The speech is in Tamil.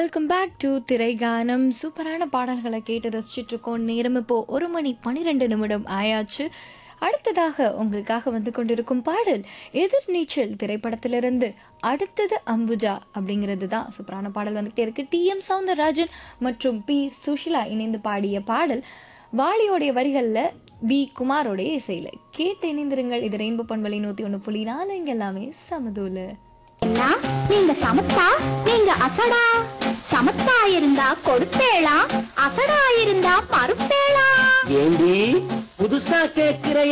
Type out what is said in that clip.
வெல்கம் பேக் டு திரைகானம் சூப்பரான பாடல்களை கேட்டு ரசிச்சுட்டு இருக்கோம் நேரம் இப்போ ஒரு மணி பன்னிரெண்டு நிமிடம் ஆயாச்சு அடுத்ததாக உங்களுக்காக வந்து கொண்டிருக்கும் பாடல் எதிர்நீச்சல் திரைப்படத்திலிருந்து அடுத்தது அம்புஜா அப்படிங்கிறது தான் சூப்பரான பாடல் வந்துகிட்டே இருக்கு டி எம் சவுந்தரராஜன் மற்றும் பி சுஷிலா இணைந்து பாடிய பாடல் வாலியோடைய வரிகளில் வி குமாரோடைய இசையில கேட்டு இணைந்திருங்கள் இது ரெயின்போ பண்பலை நூத்தி ஒன்று புள்ளி நாலு இங்க எல்லாமே சமதூல அண்ணா, நீங்க சமத்தா நீங்க அசடா சமத்தா இருந்தா கொடுப்பேளா அசடா இருந்தா பருப்பேளா ஏண்டி புதுசா கேக்குற